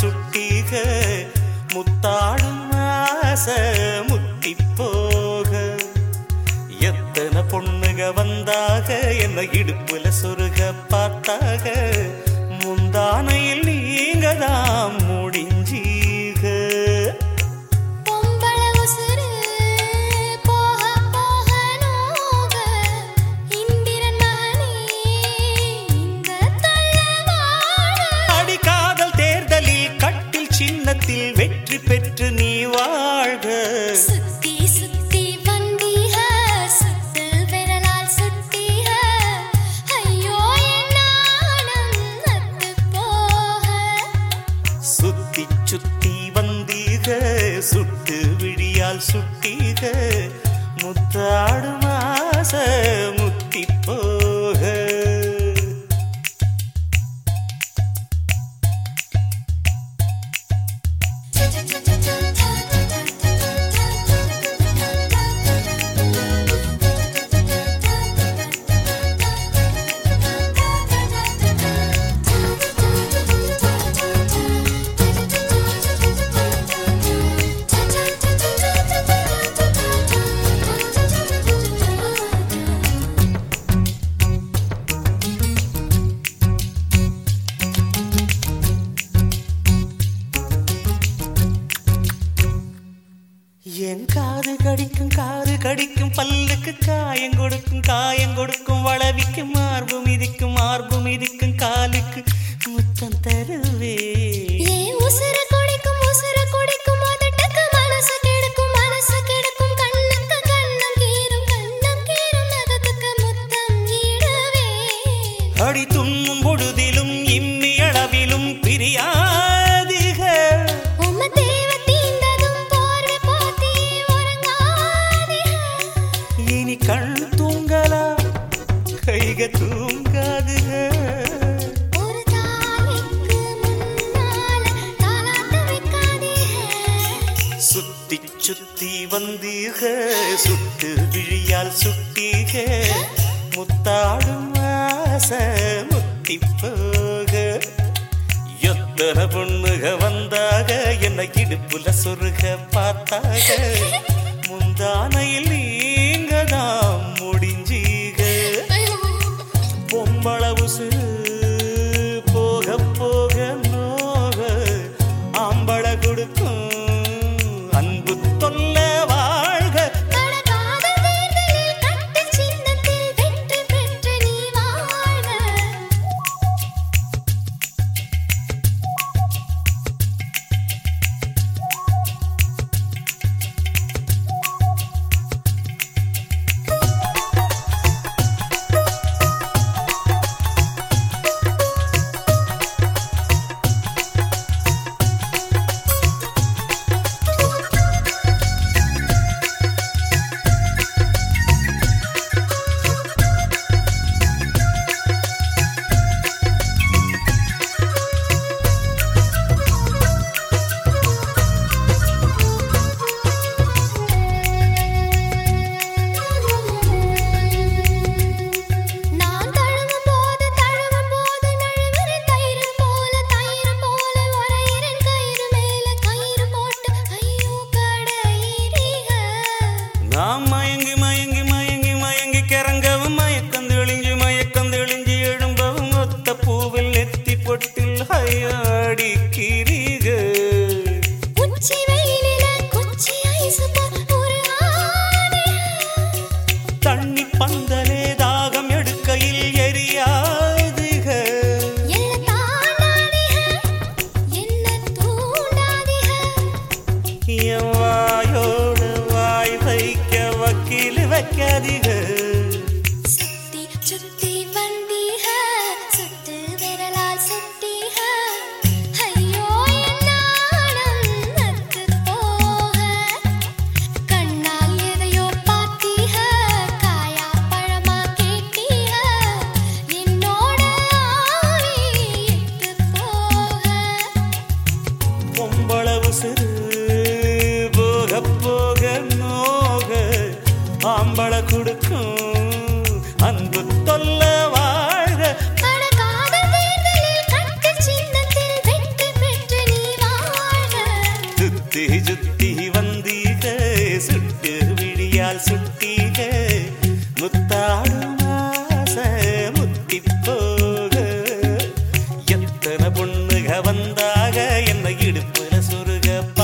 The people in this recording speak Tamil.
சுட்டீக முத்தாடும் ஆசை முத்தி போக எத்தனை பொண்ணுக வந்தாக என்ன இடுப்புல சொருக பார்த்தாக முந்தானையில் நீங்க தான் முடிஞ்சீக பொம்பள உசுரு போக போக நோக இந்திரன் மகனே இந்த தள்ளவாழ அடிக்காதல் தேர்தலில் கட்டில் சின்னத்தில் வெற்றி பெற்று நீ வாழ்க சுத்தி சுத்தி வந்தீக சுத்து விரலால் சுட்டீக ஐயோ என் நாணம் நத்து போக சுத்தி சுத்தி வந்தீக சுட்டு விழியால் சுட்டீக முத்தாடும் ஆசை முத்தி போக என் காது கடிக்கும் காது கடிக்கும் பல்லுக்கு காயம் கொடுக்கும் காயம் கொடுக்கும் வளவிக்கும் மார்பு மிதிக்கும் மார்பு மிதிக்கும் காலுக்கு முத்தம் தருவே ஏன் உசுர குடிக்கும் உசுர குடிக்கும் உதட்டுக்கு மனசு கெடுக்கும் மனசு கெடுக்கும் கண்ணுக்கு கண்ணம் கீரும் கண்ணம் கீரும் நகத்துக்கு முத்தம் ஈடுவே அடி துண்ணும் பொழுதிலும் இம்மி அளவிலும் பிரியாதிக உம்ம தேவ தீண்டதும் போர்வை போத்தி உறங்காதே இனி கண் தூங்கலா கைக தூங்காதுக ஒரு தாய்க்கு முன்னால தாலாட்ட வைக்காதே சுத்தி சுத்தி வந்தீக சுட்டு விழியால் சுட்டீக முத்தாடும் ஆசை முத்தி போக எத்தனை பொண்ணுக வந்தாக என்ன இடுப்புல சொருக பார்த்தாக முந்தானையில் நீங்க தான் முடிஞ்சீக பொம்பள உசுறு போக போக நோக ஆம்பள கொடுக்கும் அன்பு தொல்ல வாழ்க கடகாத தேர்தலில் கட்டு சின்னத்தில் வெற்றி பெற்று நீ வாழ்க நான் தழுவும் போது தழுவும் போது நழுவுற தயிரும் போல தயிரும் போல உரையிறன் கயிறு மேல கயிறு போட்டு ஐயோ கடையிறீக நாம் மயங்கி மயங்கி மயங்கி மயங்கி கிறங்கவும் மயக்கம் தெளிஞ்சு மயக்கம் தெளிஞ்சு எழும்பவும் ஒத்த பூவில் நெத்தி பொட்டில் ஹையாடிக்கிறீக உச்சி வெயிலில குச்சி ஐசு போல் ஒரு ஆணை தண்ணி பந்தலே தாகம் எடுக்கையில் எரியாதுக என்ன தாண்டாதீக என்ன தூண்டாதீக என் வாயோடு வாய் வைக்க வக்கீல் வைக்காதீக சுத்தி சுத்தி வந்தீக சுத்து விரலால் சுட்டீக ஐயோ என் நாணம் நத்து போக கண்ணால் எதையோ பார்த்தீக காயா பழமா கேட்டீக என்னோட ஆவி எட்டு போக பொம்பள உசுறு போக போக நோக ஆம்பள கொடுக்கும் பருக வந்தாக என்ன இடுப்புல சொருக